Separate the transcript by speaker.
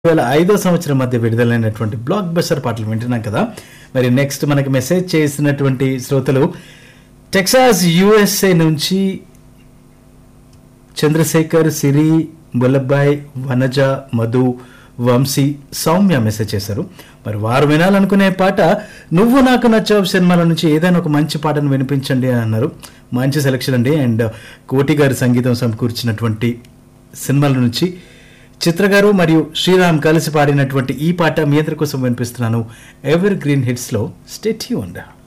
Speaker 1: వేల ఐదో సంవత్సరం మధ్య విడుదలైనటువంటి బ్లాక్ బస్టర్ పాటలు వింటున్నాం కదా మరి నెక్స్ట్ మనకి మెసేజ్ చేసినటువంటి శ్రోతలు టెక్సాస్ యుఎస్ఏ నుంచి చంద్రశేఖర్ సిరి బుల్లబ్బాయ్ వనజ మధు వంశీ సౌమ్య మెసేజ్ చేశారు మరి వారు వినాలనుకునే పాట నువ్వు నాకు నచ్చావు సినిమాల నుంచి ఏదైనా ఒక మంచి పాటను వినిపించండి అని అన్నారు మంచి సెలెక్షన్ అండి అండ్ కోటి గారి సంగీతం సమకూర్చినటువంటి సినిమాల నుంచి చిత్ర గారు మరియు శ్రీరామ్ కలిసి పాడినటువంటి ఈ పాట మీ అందరి కోసం వినిపిస్తున్నాను ఎవర్ గ్రీన్ హిట్స్ లో స్టేట్యూండ్